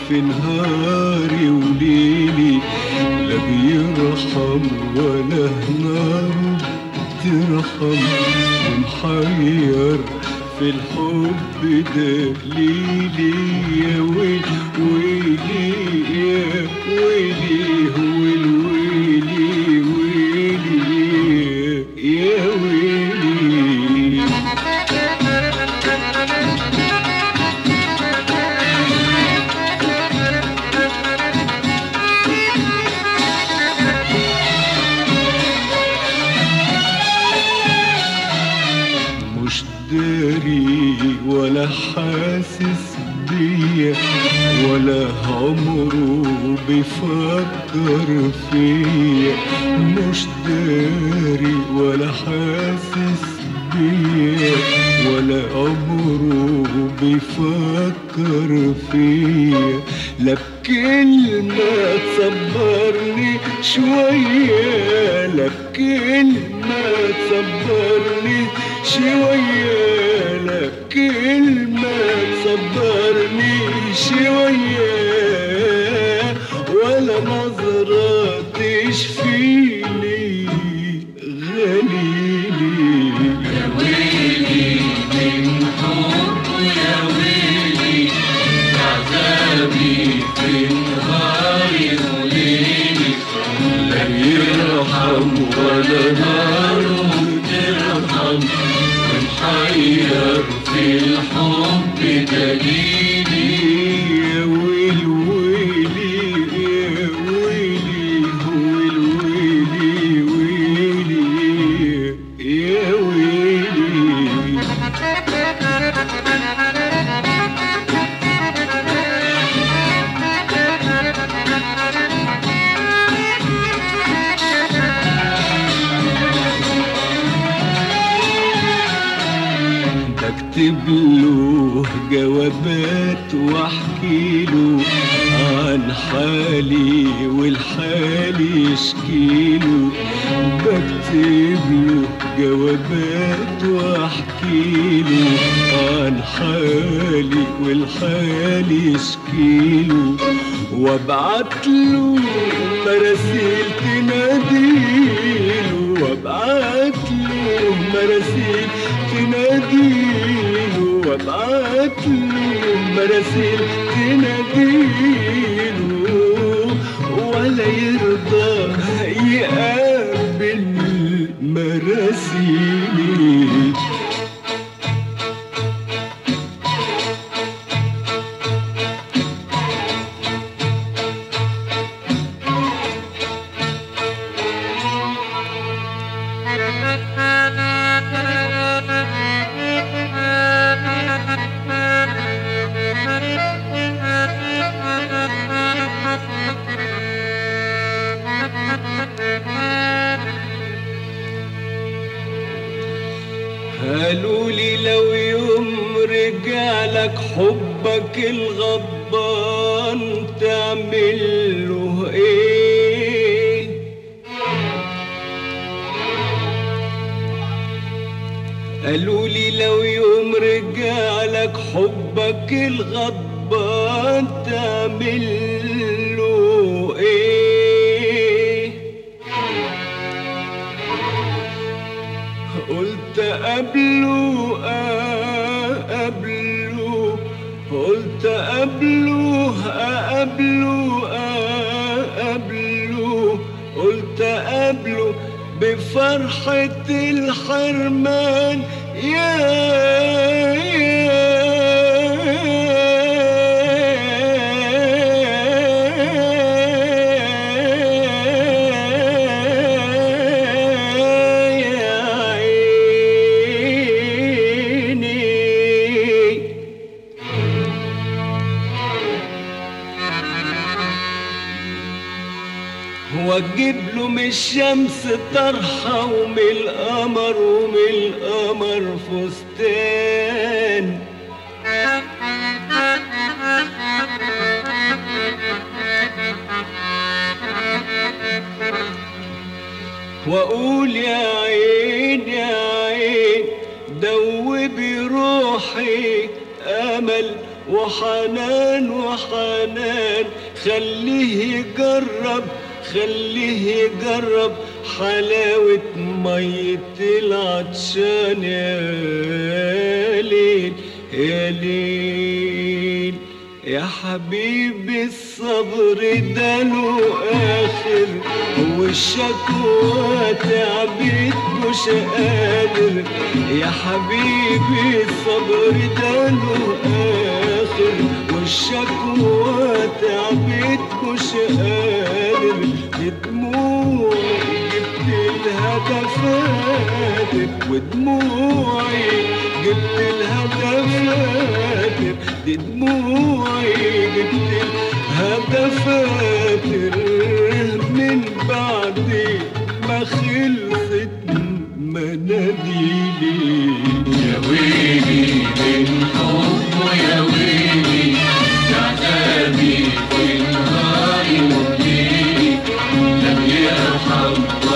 في نهاري وليلي لا بيرحم ولا نار ترحم ومحير في الحب ده ليلي يا ويلي ويلي يا ويلي هو الويلي ويلي يا ويلي مش داري ولا حاسس بيا ولا عمره بيفكر فيا مش داري ولا حاسس بيا ولا عمره بيفكر فيا لا بكلمة تصبرني شوية لا بكلمة تصبرني شوية لا بكلمة تصبرني شوية ولا نظرة تشفيني غليلي يرحم ولا نار ترحم ونحير في الحب دليلي يا ويل ويلي يا ويلي هو الويلي ويلي يا ويلي بكتب له جوابات واحكي له عن حالي والحال يشكيله بكتب له جوابات واحكي له عن حالي والحال يشكيله وابعت له مراسيل تناديله وابعت له مراسيل تناديله وابعت له مراسيل تناديله ولا يرضى يقابل مراسيلي قالوا لي لو يوم رجع لك حبك الغضبان تعمل له ايه قالوا لي لو يوم رجع لك حبك الغضبان تعمل له ايه قلت قبله قبله قلت قبله قبله قبله قلت قبله بفرحة الحرمان يا يا عيني واجيب له من الشمس طرحة ومن القمر ومن القمر فستان واقول يا عين يا عين دوبي روحي امل وحنان وحنان خليه يجرب خليه يجرب حلاوة مية العطشان يا ليل يا ليل يا حبيبي الصبر ده له آخر والشكوى تعبت مش قادر يا حبيبي الصبر ده له آخر والشكوى تعبت مش قادر بدموعي جبت لها دفاتر ودموعي جبت لها دفاتر دي دموعي جبت لها دفاتر من بعد ما خلصت مناديلي يا ويلي من حبه يا ويلي يا عذابي في نهاري وليلي لم يرحم